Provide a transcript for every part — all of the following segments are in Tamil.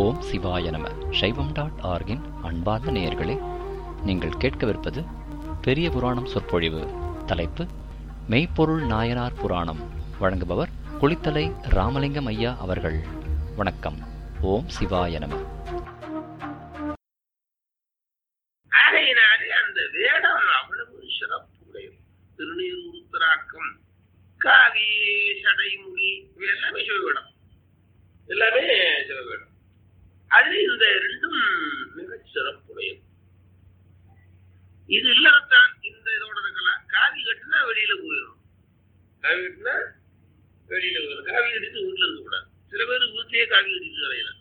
ஓம் சிவாய நம சைவம் டாட் ஆர்கின் அன்பார்ந்த நேயர்களே நீங்கள் கேட்கவிருப்பது பெரிய புராணம் சொற்பொழிவு தலைப்பு மெய்ப்பொருள் நாயனார் புராணம் வழங்குபவர் குளித்தலை ராமலிங்கம் ஐயா அவர்கள் வணக்கம் ஓம் சிவாய நம ஆகையினாலே அந்த வேடம் அவ்வளவு சிறப்பு உடையது திருநீர் உருத்தராக்கம் காவி சடைமுடி இவை எல்லாமே சிவவேடம் எல்லாமே சிவவேடம் அதில் இந்த ரெண்டும் மிகச் சிறப்புடையது இது இல்லாதான் இந்த இதோட இருக்கலாம் காவி கட்டினா வெளியில போயிடும் காவி கட்டினா வெளியில போயிடும் காவி கட்டிட்டு வீட்டுல இருக்கக்கூடாது சில பேர் வீட்லயே காவி கட்டிட்டு வரையலாம்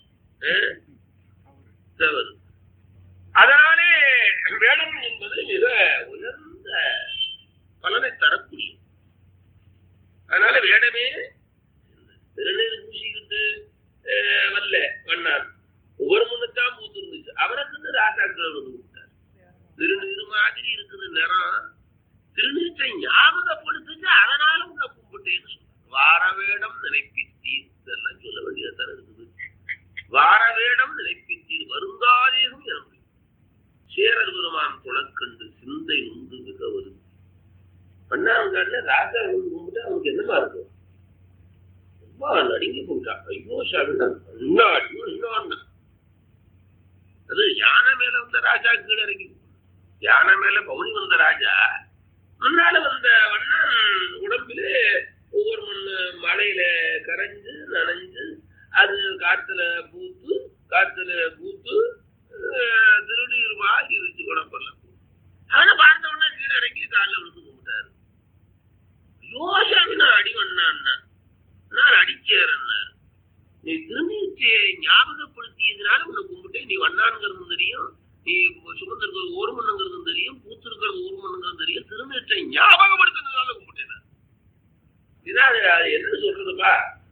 தவறு அதனாலே வேடம் என்பது மிக உயர்ந்த பலனை தரக்கூடிய அதனால வேடமே திருநீர் பூசிக்கிட்டு அஹ், வரல வண்ணார் ஒவ்வொரு முன்னத்தான் பூத்து இருந்துச்சு அவருக்கு ராசாக்கள் வந்து விட்டார் திருநீர் மாதிரி இருக்குது நிறம் திருநீற்றை ஞாபகப்படுத்துச்சு அதனால உன்னை கும்பிட்டேன்னு சொன்னார் வார வேடம் நினைப்பித்தீர் இதெல்லாம் சொல்ல வேண்டியதான் இருக்குது வார வேடம் நினைப்பித்தீர் வருங்காதேகம் என முடியும் சேரர் பெருமான் குளக்கண்டு சிந்தை உண்டு மிக வருது பண்ணாங்காடுல ராஜா வந்து கும்பிட்டு அவனுக்கு என்னமா இருக்கும் ரொம்ப நடுங்கி போயிட்டான் ஐயோ சாமினா என்ன அடியோ என்ன அது யானை மேல வந்த ராஜா கீழே இறங்கி யானை மேல பவுனி வந்த ராஜா முன்னால வந்த வண்ணன் உடம்பிலே ஒவ்வொரு மண்ணு மழையில கரைஞ்சு நனைஞ்சு அது காத்துல பூத்து காத்துல பூத்து அஹ், திருநீர் மாதிரி இருந்துச்சு உடம்புல அவனை பார்த்த உடனே கீழே இறங்கி காலில் விழுந்து கும்பிட்டாரு யோசாமி நான் அடி வண்ணான்னா நான் அடிச்சேரன்னா நீ திருநீர்ச்சியை ஞாபகப்படுத்தியதுனால உன்னை கும்பிட்டேன் நீ வண்ணான்ங்கிறதும் தெரியும் நீ சுமந்திருக்கிறது ஒரு மண்ணுங்கிறதும் தெரியும் பூத்திருக்கிறது ஒரு மண்ணுங்கிறதும் தெரியும் திருநீற்றை ஞாபகப்படுத்தினதுனால கும்பிட்டேன் நான். இதான் அது அது என்ன சொல்றதுப்பா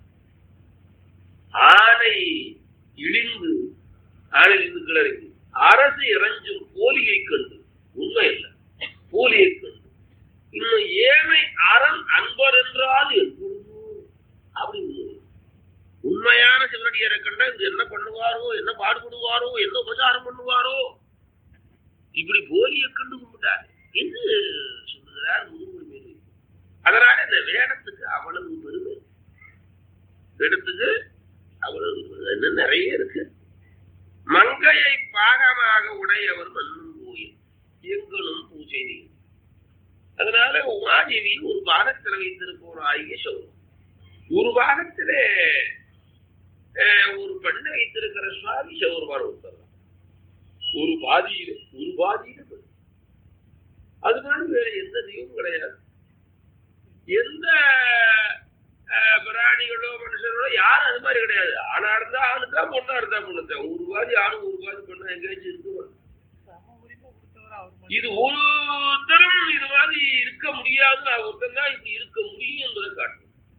ஆனை இழிந்து ஆனை இழிந்து கிளறி அரசு இறஞ்சும் போலியை கண்டு உண்மை இல்லை போலியை கண்டு இன்னும் ஏமை அரண் அன்பர் என்றால் எப்பொழுதோ அப்படின்னு உண்மையான சிவனடியரை கண்டா இது என்ன பண்ணுவாரோ என்ன பாடுபடுவாரோ என்ன உபசாரம் பண்ணுவாரோ இப்படி போலியை கண்டு கும்பிட்டார் என்று சொல்லுகிறார் முதுகுடி மேலே அதனால இந்த வேடத்துக்கு அவ்வளவு பெருமை வேடத்துக்கு அவ்வளவு பெருமை. இன்னும் நிறைய இருக்கு மங்கையை பாகமாக உடையவர் மண்ணும் கோயில் எங்களும் பூஜை நீர் அதனால உமாதேவி ஒரு பாகத்தில் வைத்திருப்போர் ஆகிய சௌரம் ஒரு பாகத்திலே அஹ், ஒரு பெண்ணை வைத்திருக்கிற சுவாமி சௌரமான ஒருத்தர் ஒரு பாதியில ஒரு பாதியில பெண் அது மாதிரி வேற எந்த தெய்வம் கிடையாது எந்த அஹ், பிராணிகளோ மனுஷர்களோ யாரும் அது மாதிரி கிடையாது ஆனா இருந்தா ஆணுக்கா பொண்ணா இருந்தா பொண்ணுதான் ஒரு பாதி ஆணு ஒரு பாதி பொண்ணு எங்கேயாச்சும் இருக்கு இது ஒருத்தரும் இது மாதிரி இருக்க முடியாது நான் ஒருத்தன் தான் இப்படி இருக்க முடியும் என்பதை காட்டும்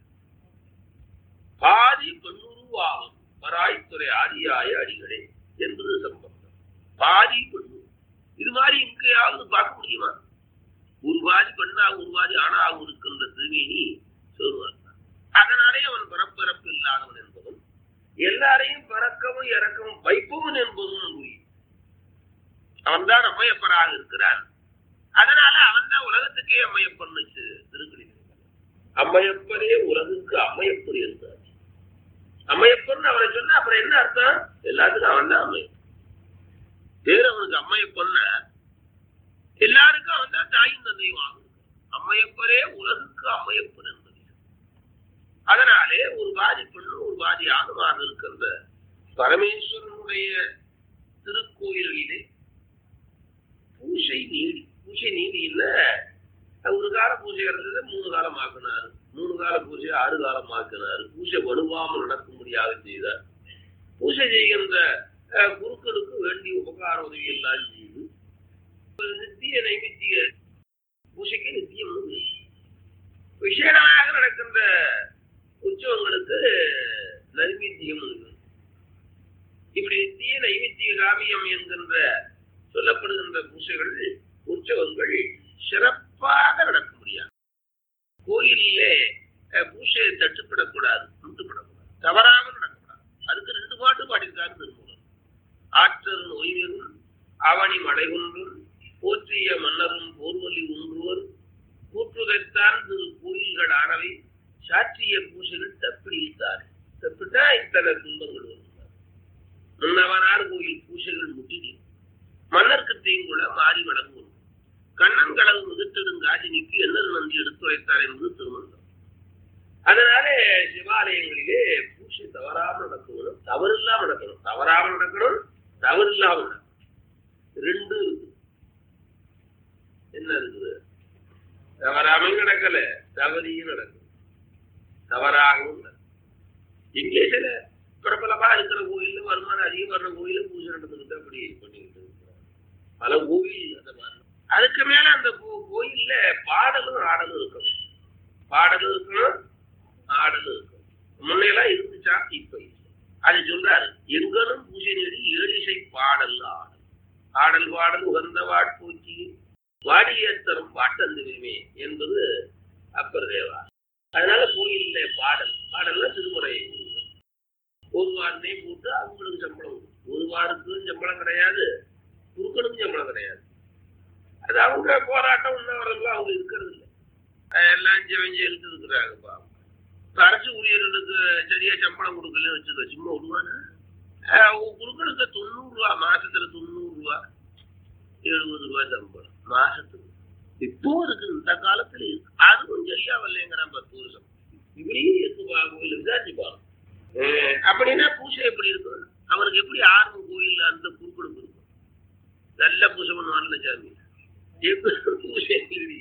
பாதி பெண்ணுருவாகும் பராய்த்துறை ஆதியாய அடிகளே என்பது சம்பந்தம் பாதி பெண்ணு இது மாதிரி எங்கேயாவது பார்க்க முடியுமா ஒரு பாதி பெண்ணா ஒரு பாதி ஆணாக இருக்கின்ற திருமேனி சொல்வார் அதனாலே அவன் பிறப்பிறப்பு இல்லாதவன் என்பதும் எல்லாரையும் பிறக்கவும் இறக்கவும் வைப்பவன் என்பதும் புரியும் அவன் தான் அம்மையப்பராக இருக்கிறான் அதனால அவன் தான் உலகத்துக்கே அம்மையப்பன் திருக்கடி அம்மையப்பரே உலகுக்கு அம்மையப்பர் இருந்தார் அம்மையப்பன் அவரை சொன்னா அப்புறம் என்ன அர்த்தம் எல்லாத்துக்கும் அவன் தான் அம்மையப்பன் பேர் அவனுக்கு அம்மையப்பன் எல்லாருக்கும் அவன் தான் தாயும் தந்தையும் ஆகும் அம்மையப்பரே உலகுக்கு அம்மையப்பன் என்பது அதனாலே ஒரு பாதி பெண்ணு ஒரு பாதி ஆணுமாக இருக்கின்ற பரமேஸ்வரனுடைய திருக்கோயில்களிலே பூசை நீடி பூசை நீடியில ஒரு கால பூஜை இருந்தது மூணு காலம் ஆக்கினாரு மூணு கால பூஜை ஆறு காலம் ஆக்கினாரு பூஜை வலுவாமல் நடக்கும்படியாக செய்தார் பூஜை செய்கின்ற அஹ், குருக்களுக்கு வேண்டிய உபகார உதவி எல்லாம் செய்து ஒரு நித்திய நைமித்திய பூஜைக்கு நித்தியம் உண்டு. விசேடமாக நடக்கின்ற உற்சவங்களுக்கு நைமித்தியம் உண்டு இப்படி நித்திய நைமித்திய காமியம் என்கின்ற சொல்லப்படுகின்ற பூசைகள் உற்சவங்கள் சிறப்பாக நடக்க முடியாது கோயிலிலே அஹ், பூசை தட்டுப்படக்கூடாது முட்டுப்படக்கூடாது தவறாமல் நடக்கக்கூடாது அதுக்கு ரெண்டு பாட்டு பாடியிருக்காரு திருமூலர் பொய்வெறும் அவனி மடைகுன்றும் போற்றிய மன்னரும் போர்வலி உண்டுவர் கூற்றுதைத்தான் திரு கோயில்கள் ஆனவை சாற்றிய பூசைகள் தப்பிடித்தார் தப்பிட்டா இத்தனை துன்பங்கள் வருகிறார் முன்னவனார் கோயில் பூசைகள் முட்டிடி மன்னர்க்கு தீங்குல மாறி வழங்கும் கண்ணன்களவு மிகுத்திடும் காஜினிக்கு என்னது நன்றி எடுத்துரைத்தார் என்பது திருமணம் அதனால சிவாலயங்களிலே பூசை தவறாம நடக்கணும் தவறில்லாம நடக்கணும் தவறாம நடக்கணும் தவறில்லாம நடக்கணும் ரெண்டு இருக்குது என்ன இருக்குது தவறாமல் நடக்கல தவறியும் நடக்கும் தவறாகவும் நடக்கும் இங்கே சில பிரபலமா இருக்கிற கோயில்ல வருமானம் அதிகம் வர்ற கோயில பூஜை நடந்துக்கிட்டு அப்படி பண்ணிக்கிட்டு இருக்கிறாங்க பல கோயில் அந்த மாதிரி அதுக்கு மேல அந்த கோ- கோயில்ல பாடலும் ஆடலும் இருக்கணும் பாடலும் இருக்கணும் ஆடலும் இருக்கணும் முன்னையெல்லாம் இருந்துச்சா இப்ப இல்லை. அது சொல்றாரு எங்கனும் பூஜை நெறி ஏழிசை பாடல் ஆடல் ஆடல் பாடல் உகந்த வாட்பூச்சி வாடியேத்தரும் பாட்டந்துமே என்பது அப்பர் தேவா அதனால கோயில்ல பாடல் பாடல்னா திருமுறை ஒரு வாரனே போட்டு அவங்களுக்கு சம்பளம் உண்டு. ஒரு வாரத்துக்கும் சம்பளம் கிடையாது குறுக்கனுக்கும் சம்பளம் கிடையாது அது அவங்க போராட்டம் உண்ணவரெல்லாம் அவங்க இருக்கிறது இல்லை எல்லாம் ஜெவஞ்சி எடுத்து இருக்கிறாங்க பாவம் இப்ப அரசு ஊழியர்களுக்கு சரியா சம்பளம் கொடுக்கலன்னு வச்சுக்க சும்மா விடுவானா குறுக்கனுக்கு தொண்ணூறு ரூபா மாசத்துல தொண்ணூறு ரூபா எழுபது ரூபாய் சம்பளம் மாசத்துக்கு இப்போ இருக்கு இந்த காலத்துல இருக்கு அதுவும் சரியா வரலைங்கிறான் பத்து வருஷம் இப்படியும் இருக்குப்பா கோயில் விசாரிச்சுப்பாங்க அப்படின்னா பூஜை எப்படி இருக்கும் அவனுக்கு எப்படி ஆர்வம் கோயில்ல அந்த குறுக்கெடுப்பு இருக்கும் நல்ல பூஜை பண்ணுவான்ல சாமி எப்படி பூஜை இல்லை.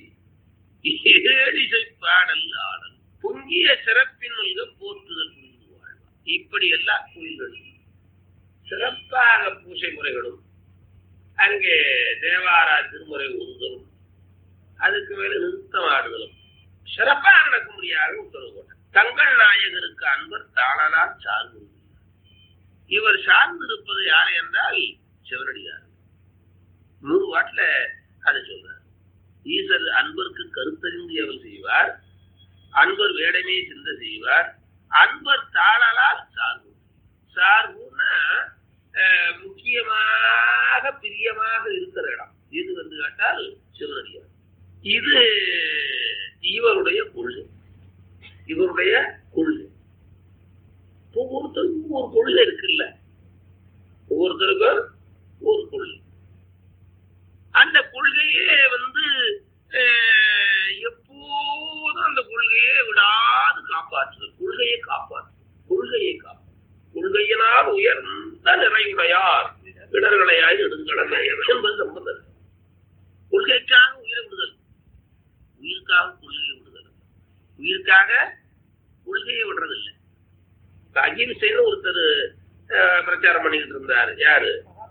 ஏழிசை பாடல் ஆடல் பொங்கிய சிறப்பின் நல்க போற்றுதல் புரிந்து வாழ்வார் இப்படி எல்லா கோயில்களும் சிறப்பாக பூஜை முறைகளும் அங்கே தேவாரா திருமுறை ஒருதலும் அதுக்கு மேல நிறுத்தம் ஆடுதலும் சிறப்பாக நடக்க முடியாது உத்தரவு போட்டார் தங்கள் நாயகருக்கு அன்பர் தாளலால் சார்ந்து இவர் சார்ந்திருப்பது யார் என்றால் சிவனடியார் நூறு வாட்டில அதை சொல்றார் ஈசர் அன்பருக்கு கருத்தறிந்து அவர் செய்வார் அன்பர் வேடமே சிந்த செய்வார் அன்பர் தாளலால் சார்பு சார்புன்னா அஹ், முக்கியமாக பிரியமாக இருக்கிற இடம் எது வந்து கேட்டால் சிவனடியார் இது இவருடைய கொள்கை இவருடைய கொள்கை ஒவ்வொருத்தருக்கும் ஒரு கொள்கை இருக்குல்ல ஒவ்வொருத்தருக்கும் ஒரு கொள்கை அந்த கொள்கையே வந்து அஹ், எப்போதும் அந்த கொள்கையை விடாது காப்பாற்றுதல் கொள்கையை காப்பாற்று கொள்கையை காப்பாற்று கொள்கையினால் உயர்ந்த நிறைவுடையார் இடர்களையாய் நெடுங்கடனை என்பது சம்பந்தம் கொள்கைக்காக உயிரை விடுதல் உயிருக்காக கொள்கையை விடுதல் உயிருக்காக கொள்கையை விடுறதில்லை இப்ப அகிம்சைன்னு ஒருத்தர் அஹ், பிரச்சாரம் பண்ணிக்கிட்டு இருந்தாரு யாரு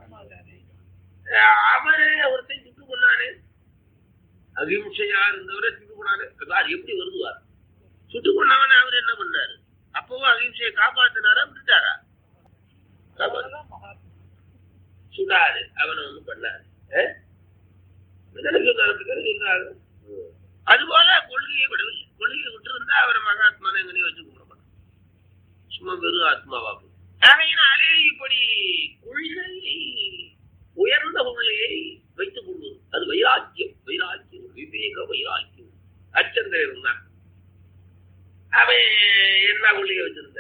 அஹ், அவரு ஒருத்தன் சுட்டு கொண்டானே அகிம்சையா இருந்தவரை சுட்டு கொண்டானே அது எப்படி வருதுவார் சுட்டு கொண்டவன அவர் என்ன பண்ணாரு அப்பவும் அகிம்சையை காப்பாத்தினாரா விட்டுட்டாரா காப்பாத்து- சுடாரு அவனை வந்து பண்ணாரு அஹ்? இதெல்லாம் சொல்றாரு, இதெல்லாம் சொல்றாரு. அதுபோல கொள்கையை விடவில்லை கொள்கையை விட்டு அவரை மகாத்மான எங்கனையும் வச்சு கும்பிட மாட்டான் சும்மா வெறும் ஆத்மாவா போய். ஆகையினாலே இப்படி கொள்கையை உயர்ந்த கொள்கையை வைத்துக் கொள்வது அது வைராக்கியம் வைராக்கியம் விவேக வைராக்கியம் அச்சந்திர இருந்தான் அவன் என்ன கொள்கையை வச்சிருந்த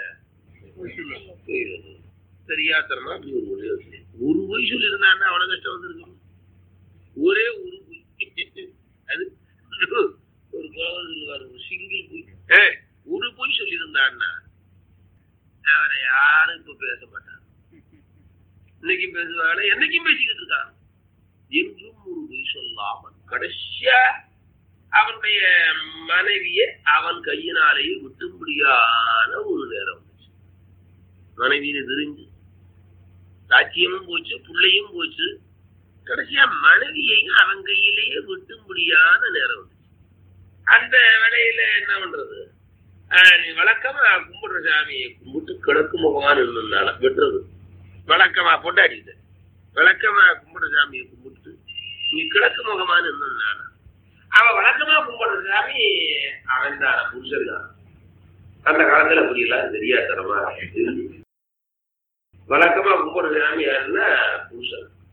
தெரியாதனமா அப்படி ஒரு கொள்கையை வச்சிருந்தான். ஒரு பொய் சொல்லியிருந்தான்னா அவ்வளவு கஷ்டம் வந்திருக்கும் ஒரே ஒரு பொய் அது ஒரு புலவர் சொல்லுவார் ஒரு சிங்கிள் பொய் ஏய், ஒரு பொய் சொல்லியிருந்தான்னா அவரை யாரும் இப்ப பேச மாட்டாங்க இன்னைக்கும் பேசுவாங்க என்னைக்கும் பேசிக்கிட்டு இருக்காங்க என்றும் ஒரு பொய் சொல்லாமல் கடைசியா அவனுடைய மனைவியை அவன் கையினாலேயே விட்டும்படியான ஒரு நேரம் வந்துச்சு மனைவியை தெரிஞ்சு சாட்சியமும் போச்சு பிள்ளையும் போச்சு கடைசியா மனைவியையும் அவன் கையிலேயே விட்டும்படியான நேரம் வந்துச்சு அந்த வேலையில என்ன பண்றது ஆஹ் நீ வழக்கமா கும்பிடுற சாமியை கும்பிட்டு கிழக்கு முகமா நின்றுனால விட்டுறது வழக்கமா பொண்டாடிட்டு வழக்கமா கும்பிடுற சாமியை கும்பிட்டு நீ கிழக்கு முகமா நின்றுனால அவன் வழக்கமா கும்பிடுற சாமி அவன் தான் புருஷன் தான் அந்த காலத்துல அப்படி எல்லாம் தெரியாதனமா இருந்துச்சு. வழக்கமா கும்பிடுற சாமி யாருன்னா புருஷன்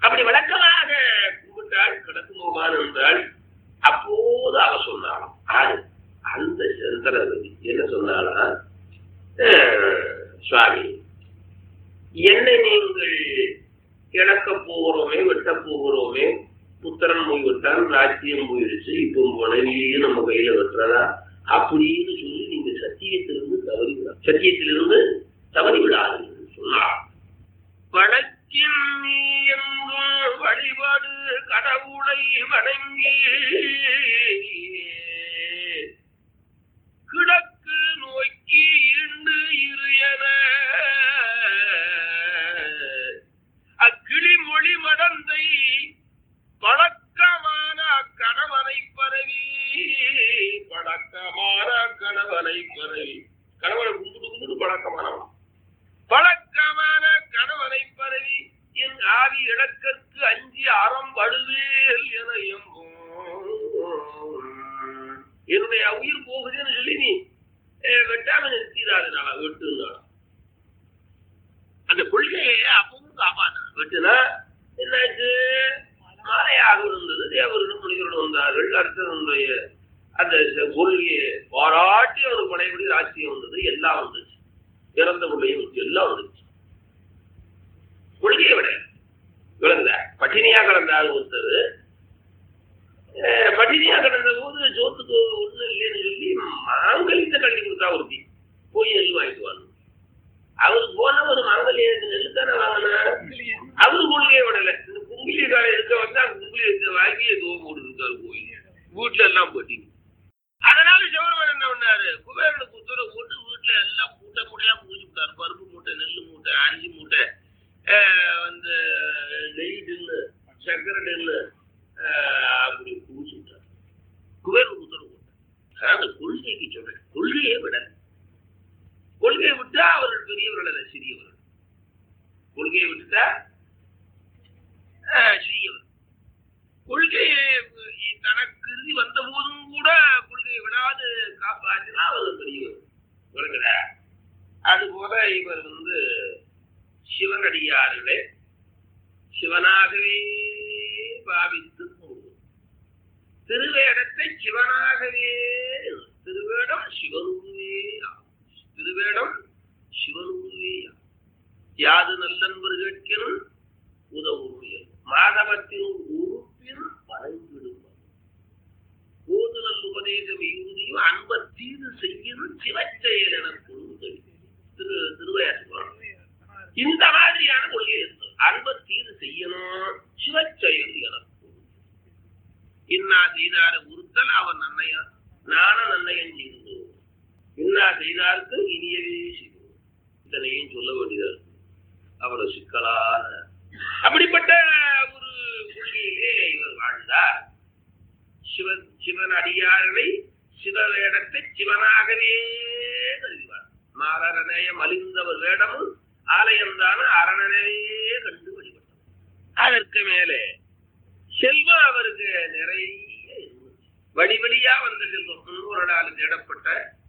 அப்படி வழக்கமாக கும்பிட்டாள் கிடக்கு முகமான் என்றாள் அப்போது அவ சொன்னாளாம் ஆறு அந்த சந்திரவதி என்ன சொன்னாலாம் சுவாமி என்னை நீங்கள் இழக்க போகிறோமே வெட்ட போகிறோமே புத்திரன் போய் விட்டான் ராஜ்யம் போயிடுச்சு இப்போ மனைவியே நம்ம கையில வெட்டுறதா அப்படின்னு சொல்லி நீங்க சத்தியத்திலிருந்து தவறி விடா சத்தியத்திலிருந்து தவறி விடாது சொன்னார் வழக்கின் நீ எங்கும் வழிபாடு கடவுளை வணங்கி கிழக்கு நோக்கி இண்டு இரு என அக்கிளி மொழி மடந்தை பழக்கமான கணவனை பரவி பழக்கமான கணவனை பரவி கணவனை கும்பிட்டு கும்பிட்டு பழக்கமானவன் பழக்கமான கணவனை பரவி என் ஆவி இழக்கற்கு அஞ்சி அறம் படுவேல் என எம்பும் என்னுடைய உயிர் போகுதுன்னு சொல்லி நீ அஹ், வெட்டாம நிறுத்திடாதனால வெட்டுனால அந்த கொள்கையை அப்பவும் காப்பாற்ற வெட்டுனா என்னாச்சு மாலையாக இருந்தது தேவர்களும் முனிவர்கள் வந்தார்கள் அரசனுடைய அந்த கொள்கையை பாராட்டி அவனுக்கு படையபடி ராஜ்யம் வந்தது எல்லாம் வந்துச்சு இறந்த பிள்ளையும் வந்துச்சு எல்லாம் வந்துச்சு கொள்கையை விட விளங்குதா பட்டினியா கிடந்தாரு ஒருத்தர் அஹ், பட்டினியா கிடந்த போது சோத்துக்கு ஒண்ணு இல்லைன்னு சொல்லி மாங்கலித்த கட்டி கொடுத்தா ஒருத்தி போய் நெல் வாங்கிட்டு வரணும் அவரு போன ஒரு மாங்கல்யத்துக்கு நெல் தானே வாங்கினா அவரு கொள்கையை விடல இந்த குங்கிலி காலை இருக்க வந்தா குங்கிலி இருக்க வாங்கி தோ போட்டுருக்காரு கோயில் வீட்டுல எல்லாம் போட்டிங்க அதனால சிவருமன் என்ன பண்ணாரு குபேரனுக்கு உத்தரவு போட்டு வீட்டுல எல்லாம் மூட்டை மூட்டையா பூஜை விட்டாரு பருப்பு மூட்டை நெல் மூட்டை அரிசி மூட்டை ஆஹ் வந்து நெய் டின்னு சர்க்கரை டின்னு அப்படி பூஜை விட்டாரு குபேரனுக்கு உத்தரவு போட்டார் அதாவது கொள்கைக்கு சொல்றேன் கொள்கையை விடல கொள்கையை விட்டா அவர்கள் பெரியவர்கள் அல்ல சிறியவர்கள் கொள்கையை விட்டுட்டா ஆஹ், சிறியவர் கொள்கையை வி- தனக்கு இறுதி வந்த போதும் கூட கொள்கையை விடாது காப்பாற்றினா அவர் பெரியவர் விளங்குதா அது போல இவர் வந்து சிவனடியார்களே சிவனாகவே பாவித்து கும்பிடுவோம். திருவேடத்தை சிவனாகவே திருவேடம் சிவனுருவே ஆகும். திருவேடம் சிவனுருவே ஆகும். யாது நல்லன்பர் கேட்கினும் உதவுமையல் மாதவத்தின் உறுப்பின் வணங்கிடும் போதுதல் உபதேசம் இறுதியும் அன்ப தீது செய்யும் சிவச்செயல் என கொள்வது திரு திருவையாற்றுவாங்க இந்த மாதிரியான கொள்கை இருக்கு அன்ப தீது செய்யணும் சிவச்செயல் என கொள்வது. இன்னா செய்தார உறுத்தல் அவன் நன்னையா நான நன்னயம் செய்து இன்னா செய்தாருக்கு இனியவே செய்வோம் இதனையும் சொல்ல வேண்டியதா இருக்கு அவ்வளவு சிக்கலான அப்படிப்பட்ட ஒரு கொள்கையிலே இவர் வாழ்ந்தார் சிவன் சிவன் அடியார்களை சிவவேடத்தை சிவனாகவே கருதிவார் மாலரணைய மலிந்தவர் வேடமும் ஆலயம்தான அரணனையே கண்டு வழிபட்டார் அதற்கு மேலே செல்வம் அவருக்கு நிறைய இருந்துச்சு. வழி வழியா வந்த செல்வம் முன்னோர்களால் தேடப்பட்ட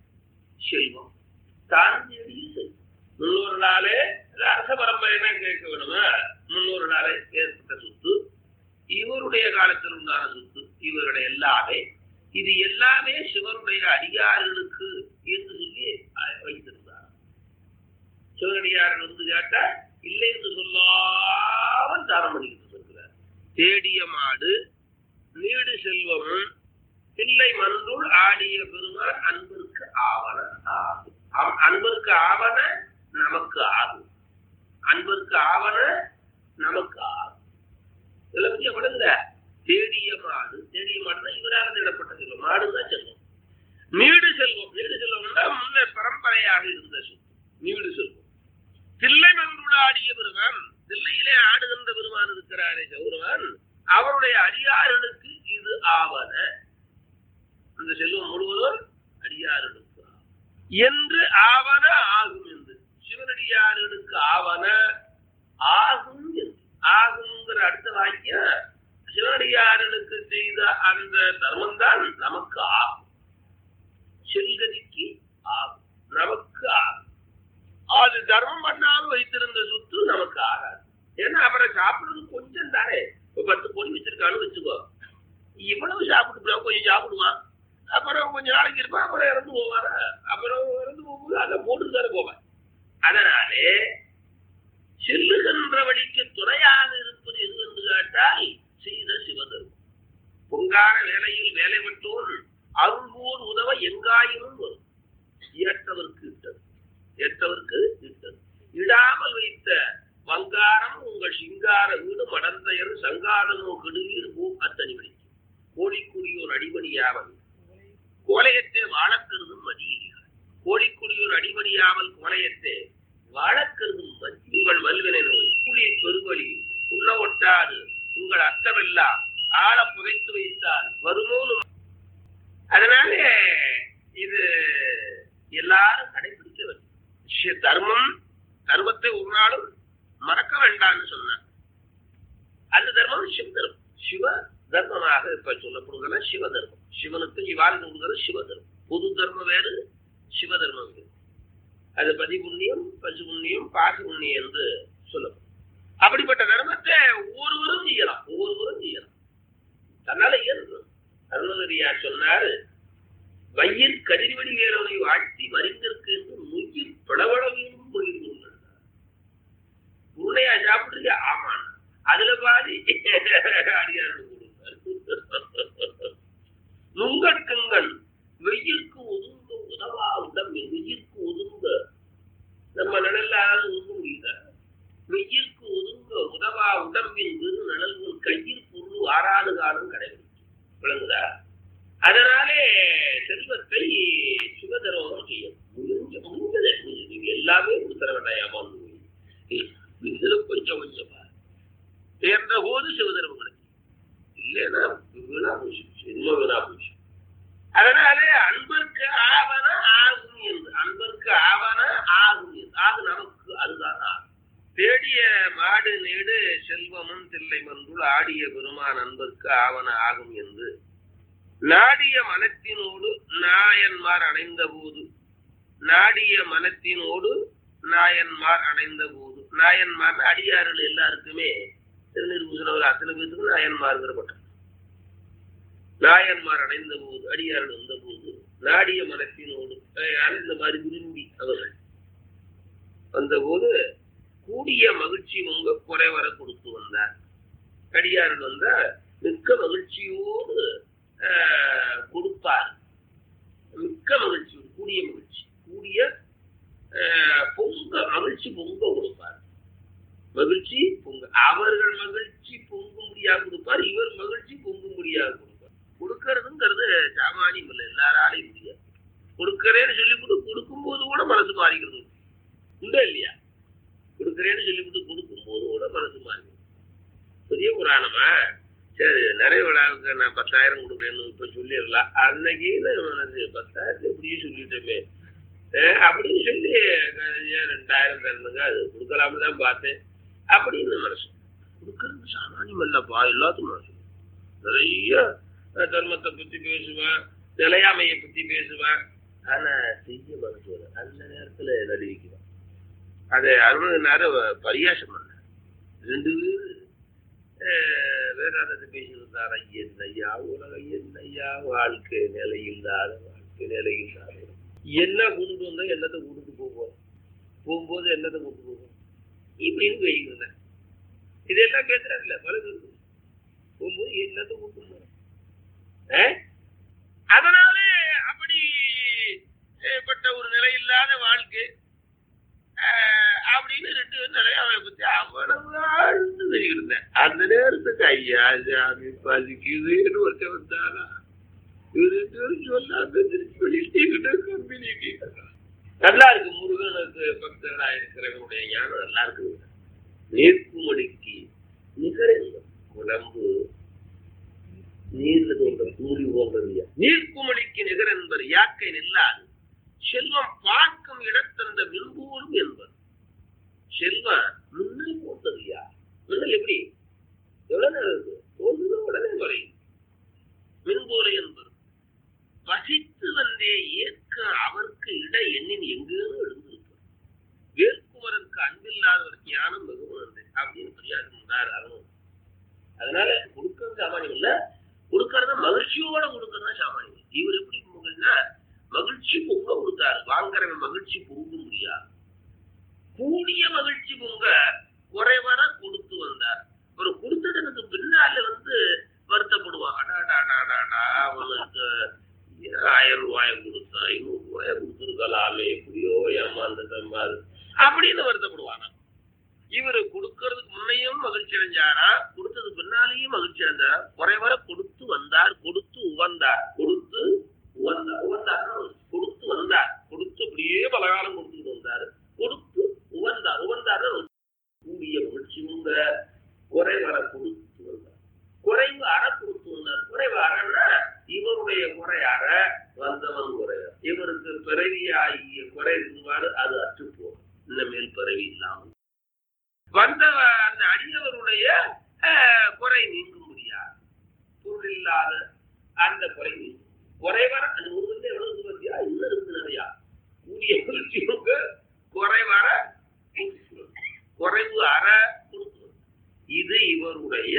செல்வம் தான் தேடிய செல்வம் முன்னோர்களாலே அரச பரம்பரைனா கேட்க வேணுமா முன்னோர்களாலே ஏற்பட்ட சொத்து இவருடைய காலத்தில் உண்டான சொத்து இவருடைய எல்லாமே இது எல்லாமே சிவனுடைய அடியார்களுக்கு என்று சொல்லி அஹ், வைத்திருந்தார் சிவனடியார்கள் வந்து கேட்டா இல்லை என்று சொல்லாமல் தானம் பண்ணிக்கிட்டு இருக்கிறார் தேடிய மாடு நீடு செல்வமும் தில்லை மன்றுள் ஆடிய பெருமான் அன்பிற்கு ஆவன ஆகும் அவ்- அன்பிற்கு ஆவன நமக்கு ஆகும் அன்பிற்கு ஆவன நமக்கு ஆகும் இதுல பத்தி விடுங்க தேடிய மாடு தேடிய மாடுனா இவராக தேடப்பட்ட செல்வம் மாடுதான் செல்வம் நீடு செல்வம் நீடு செல்வம்னா முன்ன பரம்பரையாக இருந்த சொத்து நீடு செல்வம் தில்லை மன்றுள் ஆடிய பெருமான் தில்லையிலே ஆடுகின்ற பெருமான் இருக்கிறாரே சௌரவன் அவருடைய அடியார்களுக்கு இது ஆவன அந்த செல்வம் முழுவதும் அடியார்களுக்கு ஆகும். என்று ஆவன ஆகும் என்று சிவனடியார்களுக்கு ஆவன ஆகும் என்று ஆகுங்கிற அடுத்த வாக்கியம் சிவனடியார்களுக்கு செய்த அந்த தர்மம் தான் நமக்கு ஆகும் செல்கதிக்கு ஆகும் நமக்கு ஆகும் அது தர்மம் பண்ணாமல் வைத்திருந்த சொத்து நமக்கு ஆகாது ஏன்னா அப்புறம் சாப்பிடுறது கொஞ்சம் தானே இப்போ பத்து பொடி வச்சிருக்கான்னு வச்சுக்கோ இவ்வளவு சாப்பிட்டு கொஞ்சம் சாப்பிடுவான் அப்புறம் கொஞ்ச நாளைக்கு இருப்பான் அப்புறம் இறந்து போவாரா அப்புறம் இறந்து போகும்போது அதை போட்டு தானே போவேன் அதனாலே செல்லுகின்ற வழிக்கு துணையாக இருப்பது எது என்று கேட்டால் செய்த சிவதர்மம் பொங்கான வேலையில் வேலை விட்டோர் அருள்வோர் உதவ எங்காயினும் வரும் ஏற்றவருக்கு இட்டது ஏற்றவருக்கு இட்டது இடாமல் வைத்த வங்காரம் உங்கள் சிங்கார வீடு மடந்தையர் சங்காரமோ கெடுவீர் பூ அத்தனி வலிக்கும் கோழிக்குடியோர் அடிபணியாமல் கோலையத்தை வாழக்கருதும் மதியீர்கள் கோழிக்குடியோர் அடிபணியாமல் கோலையத்தை வாழக்கருதும் மதி உங்கள் வல்வினை நோய் கூலி பெருவழி உள்ள ஒட்டாது உங்கள் அர்த்தமெல்லாம் ஆழ புதைத்து வைத்தால் வருமோனும் அதனால இது எல்லாரும் கடைபிடிக்க வேண்டும் ஷி- தர்மம் தர்மத்தை ஒரு நாளும் மறக்க வேண்டாம்னு சொன்னார் அந்த தர்மம் சிவ தர்மம் சிவ தர்மமாக இப்ப சொல்லப்படுவதெல்லாம் சிவ தர்மம் சிவனுக்கு இவ்வாறு கொடுக்கிறது சிவ தர்மம் பொது தர்மம் வேறு சிவ தர்மம் வேறு அது பதி புண்ணியம் பசு புண்ணியம் பாசு புண்ணியம் என்று சொல்லப்படும் அப்படிப்பட்ட தர்மத்தை ஒவ்வொருவரும் செய்யலாம் ஒவ்வொருவரும் செய்யலாம் தன்னால இயல்பு அருணகிரியார் சொன்னாரு வையில் கதிர்வடி வேலனை வாழ்த்தி மறிந்திருக்கு என்று நுயிர் பிளவளவையும் பகிர்ந்து உருளையா சாப்பிடுறீங்க ஆமா அதுல பாதி அடியாரோடு கொடுத்தார் நுங்கட்கங்கள் வெயிற்கு ஒதுங்க உதவா உடம்பு வெயிற்கு ஒதுங்க நம்ம நிழல்ல ஒதுங்க முடியல வெயிற்கு ஒதுங்க உதவா உடம்பின் வெறு நிழல்கள் கையில் பொருள் ஆறாது காலம் கடைபிடிக்கும் விளங்குதா அதனாலே செல்வத்தை சுகதரமாக செய்யும் முடிஞ்ச முடிஞ்சது நீங்க எல்லாமே கொடுத்துற வேண்டாம் இதுல கொஞ்சம் கொஞ்சமா என்ற போது சிவதர்மம் கிடைக்கும் இல்லைன்னா வீணா போச்சு இன்னும் வீணா போச்சு அதனாலே அன்பருக்கு ஆவன ஆகும் என்று அன்பருக்கு ஆவன ஆகும் என்று ஆகு நமக்கு அதுதான் ஆகும் தேடிய மாடு நீடு செல்வமும் தில்லை மன்றுள் ஆடிய பெருமான் அன்பருக்கு ஆவன ஆகும் என்று நாடிய மனத்தினோடு நாயன்மார் அணைந்த போது நாடிய மனத்தினோடு நாயன்மார் அணைந்த போது நாயன்மார் அடியார்கள் எல்லாருக்குமே திருநீர்பூசணவர் அத்தனை பேத்துக்கு நாயன்மார்ங்கிற பட்டம் நாயன்மார் அடைந்த போது அடியார்கள் வந்த போது நாடிய மனத்தினோடு அஹ் இந்த மாதிரி விரும்பி அவர்கள் வந்தபோது கூடிய மகிழ்ச்சி உங்க குறை வர கொடுத்து வந்தார் அடியார்கள் வந்தா மிக்க மகிழ்ச்சியோடு ஆஹ், கொடுப்பார் மிக்க மகிழ்ச்சி கூடிய மகிழ்ச்சி கூடிய ஆஹ், பொங்க மகிழ்ச்சி பொங்க கொடுப்பார் மகிழ்ச்சி பொங்க அவர்கள் மகிழ்ச்சி பொங்கும்படியாக கொடுப்பார் இவர் மகிழ்ச்சி பொங்கும்படியாக கொடுப்பார் கொடுக்கறதுங்கிறது சாமானியம் இல்லை எல்லாராலையும் முடியாது கொடுக்கறேன்னு சொல்லிவிட்டு கொடுக்கும்போது கூட மனசு மாறிக்கிறது உண்டு. உண்டா இல்லையா கொடுக்கறேன்னு சொல்லிவிட்டு கொடுக்கும்போது கூட மனசு மாறிக்கிறது பெரிய புராணமா சரி நிறைய விழாவுக்கு நான் பத்தாயிரம் கொடுக்குறேன்னு இப்ப சொல்லிடலாம் அன்னைக்கு நான் மனசு பத்தாயிரத்து எப்படியே சொல்லிட்டோமே அஹ் அப்படின்னு சொல்லி அஹ் ஏன் ரெண்டாயிரம் தரணுங்க அது கொடுக்கலாம்னு தான் பார்த்தேன் அப்படின்னு மனசு கொடுக்கறது சாமானியம் இல்லப்பா எல்லாத்துக்கும் மனசு நிறைய அஹ், தர்மத்தை பத்தி பேசுவேன் நிலையாமையை பத்தி பேசுவேன் ஆனா செய்ய மனசு வரும். அந்த நேரத்துல நடுவிக்குவேன் அதை அருண் நேரம் பரியாசம் பண்ண ரெண்டு பேரு அஹ், வேதாந்தத்தை பேசியிருந்தார் ஐயன் ஐயா உலக ஐயன் ஐயா வாழ்க்கை நிலையில்லாத வாழ்க்கை நிலையில்லாத என்ன கூட்டிட்டு வந்தா என்னத்தை கூட்டிட்டு போவோம் போகும்போது என்னத்தை கூட்டிட்டு போவோம் இப்படின்னு பேசிக்கிறேன் இதெல்லாம் பேசுறாங்கல்ல பழகு போகும்போது என்னத்தை கூட்டிட்டு போறோம் அஹ்? அதனாலே அப்படி அஹ், பட்ட ஒரு நிலையில்லாத வாழ்க்கை அஹ், அப்படின்னு ரெண்டு பேரும் நிறைய அவனை பத்தி அவ்வளவு ஆழ்ந்து தெரியிருந்தேன் அந்த நேரத்துக்கு ஐயா சாமி பசிக்குதுன்னு ஒருத்தன் வந்தானா இவரு ரெண்டு பேரும் சொல்லாம திருச்சி வெளியிட்டு கம்பெனிக்கு நல்லா இருக்கு முருகனுக்கு பக்தர்களா இருக்கிறவங்களுடைய ஞானம் நல்லா இருக்கு நீர்க்குமடிக்கு நிகரெங்கும் உடம்பு நீர்ல தோன்ற கூலி போன்றது நீர்க்குமடிக்கு நிகர் என்பர் யாக்கை நில்லாது செல்வம் பார்க்கும் இடத்தந்த விரும்புவோரும் என்பர் செல்வம் மின்னல் போன்றது யா மின்னல் எப்படி எவ்வளவு நேரம் இருக்கு தோன்றுது உடனே குறையும் மின்போலை என்பர் வசித்து வந்தே ஏற்க அவருக்கு இட எண்ணின் எங்கேயும் எழுந்திருப்பார் வேட்குமரனுக்கு அன்பில்லாதவர் ஞானம் மிகவும் நன்றி அப்படின்னு வித்தியாசம் இருந்தார் அருணும் அதனால கொடுக்கறது சாமானியம் இல்ல கொடுக்கறத மகிழ்ச்சியோட கொடுக்கறதா சாமானியம் இவர் எப்படி பொங்கல்னா மகிழ்ச்சி பொங்க கொடுத்தாரு வாங்குறவன் மகிழ்ச்சி பொங்க முடியாது கூடிய மகிழ்ச்சி பொங்க குறைவர கொடுத்து வந்தார் ஒரு கொடுத்ததுக்கு பின்னால வந்து வருத்தப்படுவான் அடாடாடாடாடா அவனுக்கு ஆயிரம் ரூபாய் கொடுத்தா ஐநூறு ரூபாய் கொடுத்துருக்கலாமே எப்படியோ ஏமாந்துட்டமாரு அப்படின்னு வருத்தப்படுவானா இவரு கொடுக்கறதுக்கு முன்னையும் மகிழ்ச்சி அடைஞ்சாரா கொடுத்தது பின்னாலேயும் மகிழ்ச்சி அடைஞ்சாரா குறைவர கொடுத்து வந்தார் கொடுத்து உவந்தார் கொடுத்து உவந்தார் உவந்தார் கொடுத்து வந்தார் கொடுத்து அப்படியே பலகாலம் கொடுத்துட்டு வந்தார் கொடுத்து உவந்தார் உவந்தார் கூடிய மகிழ்ச்சி உங்க குறைவர கொடுத்து வந்தார் குறைவு அற கொடுத்து வந்தார் குறைவு அறன்னா இவருடைய குறை அற வந்தவன் குறை இவருக்கு பிறவியாகிய குறை இருந்துவாரு அது அற்றுப்போம் இனிமேல் பிறவி இல்லாமல் வந்த அந்த அடியவருடைய அஹ், குறை நீங்க முடியாது பொருள் இல்லாத அந்த குறை நீங்கும் குறைவர அது முருகன் எவ்வளவு இருக்கு பார்த்தியா இன்னும் இருக்கு நிறையா கூடிய மகிழ்ச்சிக்கு குறைவர குறைவு அற கொடுத்து இது இவருடைய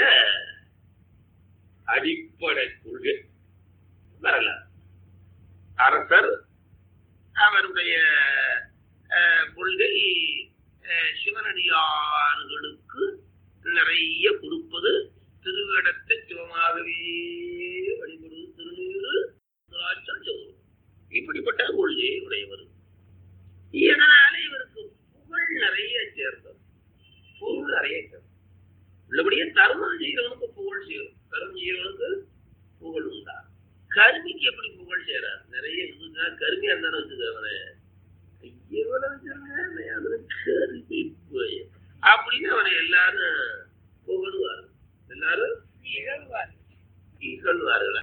அடிப்படை கொள்கை வரல அரசர் அவருடைய அஹ், கொள்கை அஹ், சிவனடியார்களுக்கு நிறைய கொடுப்பது திருவிடத்தை சிவமாகவே வழிபடுவது திருநீறு திராட்சம் செல்வம் இப்படிப்பட்ட கொள்கையை உடையவர் இதனால இவருக்கு புகழ் நிறைய சேர்ந்தது பொருள் நிறைய சேர்ந்தது உள்ளபடியே தர்மம் செய்கிறவனுக்கு புகழ் சேரும் தர்மம் செய்கிறவனுக்கு புகழ் உண்டா கருமிக்கு எப்படி புகழ் சேராது நிறைய இருக்குங்க கருமியா இருந்தாலும் வச்சுக்கவனே எவ்வளவு சொன்னேன் அவனுக்கு கருமி போய் அப்படின்னு அவனை எல்லாரும் புகழுவாரு எல்லாரும் இகழ்வாரு இகழ்வார்களா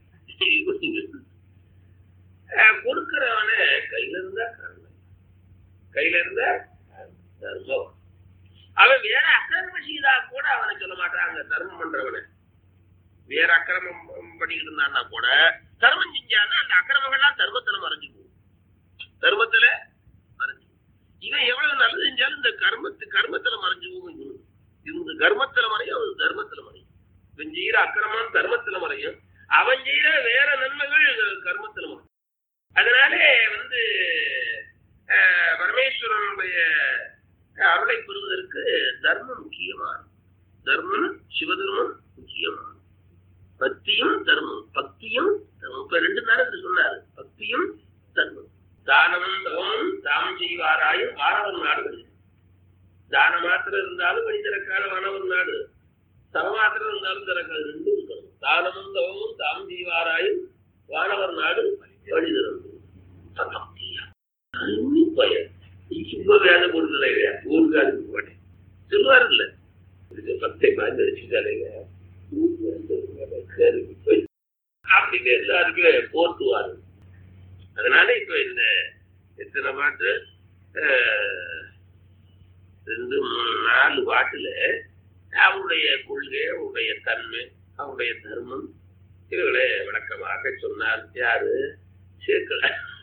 அஹ் கொடுக்கிறவன கையில இருந்தா கருணை கையில இருந்தா தர்மம் அவன் வேற அக்கிரமம் செய்தா கூட அவனை சொல்ல மாட்டாங்க தர்மம் பண்றவனை வேற அக்கிரமம் பண்ணிக்கிட்டு இருந்தான்னா கூட தர்மம் செஞ்சான்னா அந்த அக்கிரமங்கள்லாம் தர்மத்துல மறைஞ்சு போகும் தர்மத்துல மறைஞ்சு போகும். இவன் எவ்வளவு நல்லது செஞ்சாலும் இந்த கர்மத்து கர்மத்துல மறைஞ்சு போகும் இவனு இவங்க கர்மத்துல மறையும் அவன் தர்மத்துல மறையும் இவன் செய்யற அக்கிரமம் தர்மத்துல மறையும் அவன் செய்யற வேற நன்மைகள் கர்மத்துல மறையும் அதனாலே வந்து அஹ், பரமேஸ்வரனுடைய அருளை பெறுவதற்கு தர்மம் முக்கியமானது தர்மம் சிவதர்மம் முக்கியமானது பக்தியும் தர்மம் பக்தியும் தர்மம் இப்ப ரெண்டு நேரத்தில் சொன்னாரு பக்தியும் தர்மம் தானமும் தவமும் தாம் செய்வாராயும் வானவர் நாடு வருது தான மாத்திரம் இருந்தாலும் வழி திறக்காத வானவர் நாடு தவ மாத்திரம் இருந்தாலும் திறக்காது ரெண்டும் இருக்கணும் தானமும் தவமும் தாம் செய்வாராயும் வானவர் நாடு வழி திறந்து பக்தியா அருமை பயன் சும்மா வேலை பொருள் இல்லையா ஊருக்கு அனுப்ப மாட்டேன் சொல்லுவார் இல்ல இது பத்தை மாதிரி வச்சுட்டாருங்க அப்படின்னு எல்லாருக்குமே போர்த்துவாரு அதனால இப்ப இந்த எத்தனை பாட்டு அஹ், ரெண்டு மூணு நாலு பாட்டுல அவருடைய கொள்கை அவருடைய தன்மை அவருடைய தர்மம் இவர்களை விளக்கமாக சொன்னார் யாரு சேர்க்கல